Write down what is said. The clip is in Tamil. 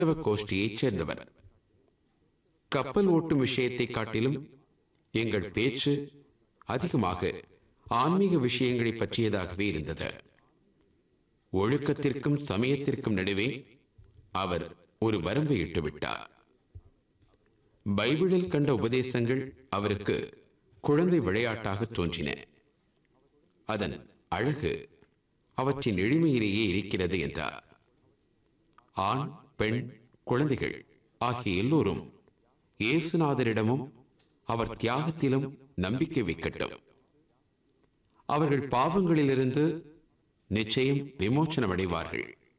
கிறிஸ்தவ கோஷ்டியைச் சேர்ந்தவர் கப்பல் ஓட்டும் விஷயத்தை காட்டிலும் எங்கள் பேச்சு அதிகமாக ஆன்மீக விஷயங்களை பற்றியதாகவே இருந்தது ஒழுக்கத்திற்கும் சமயத்திற்கும் நடுவே அவர் ஒரு வரம்பை இட்டு விட்டார் பைபிளில் கண்ட உபதேசங்கள் அவருக்கு குழந்தை விளையாட்டாக தோன்றின அதன் அழகு அவற்றின் எளிமையிலேயே இருக்கிறது என்றார் ஆண் பெண் குழந்தைகள் ஆகிய எல்லோரும் இயேசுநாதரிடமும் அவர் தியாகத்திலும் நம்பிக்கை வைக்கட்டும் அவர்கள் பாவங்களிலிருந்து நிச்சயம் விமோச்சனம் அடைவார்கள்